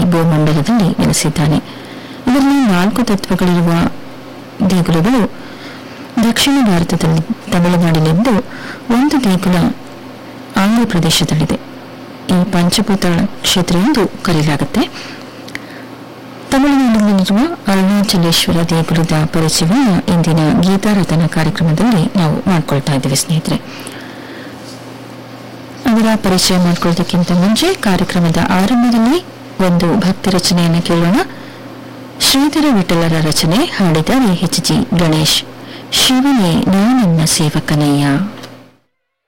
ಭೂಮಂಡಲದಲ್ಲಿ ನೆಲೆಸಿದ್ದಾನೆ ಇದರಲ್ಲಿ ನಾಲ್ಕು ತತ್ವಗಳಿರುವ ದೇಗುಲಗಳು ದಕ್ಷಿಣ ಭಾರತದಲ್ಲಿ ತಮಿಳುನಾಡಿನೆಂದು ಒಂದು ದೇಗುಲ ಆಂಧ್ರ ಪ್ರದೇಶದಲ್ಲಿದೆ ಈ ಪಂಚಭೂತ ಕ್ಷೇತ್ರ ಎಂದು ಕರೆಯಲಾಗುತ್ತೆ ತಮಿಳುನಾಡಿನಲ್ಲಿರುವ ಅರುಣಾಚಲೇಶ್ವರ ದೇಗುಲದ ಪರಿಚಯವನ್ನು ಇಂದಿನ ಗೀತಾರತನ ಕಾರ್ಯಕ್ರಮದಲ್ಲಿ ನಾವು ಮಾಡ್ಕೊಳ್ತಾ ಇದ್ದೇವೆ ಸ್ನೇಹಿತರೆ ಅದರ ಪರಿಚಯ ಮಾಡ್ಕೊಳ್ಳೋದಕ್ಕಿಂತ ಮುಂಚೆ ಕಾರ್ಯಕ್ರಮದ ಆರಂಭದಲ್ಲಿ ಒಂದು ಭಕ್ತಿ ರಚನೆಯನ್ನು ಕೇಳೋಣ ಶ್ರೀಧರ ವಿಠಲರ ರಚನೆ ಹಾಡಿದ್ದಾರೆ ಎಚ್ ಜಿ ಗಣೇಶ್ ಶಿವನೇ ನಾನೆನ್ನ ಸೇವಕನಯ್ಯ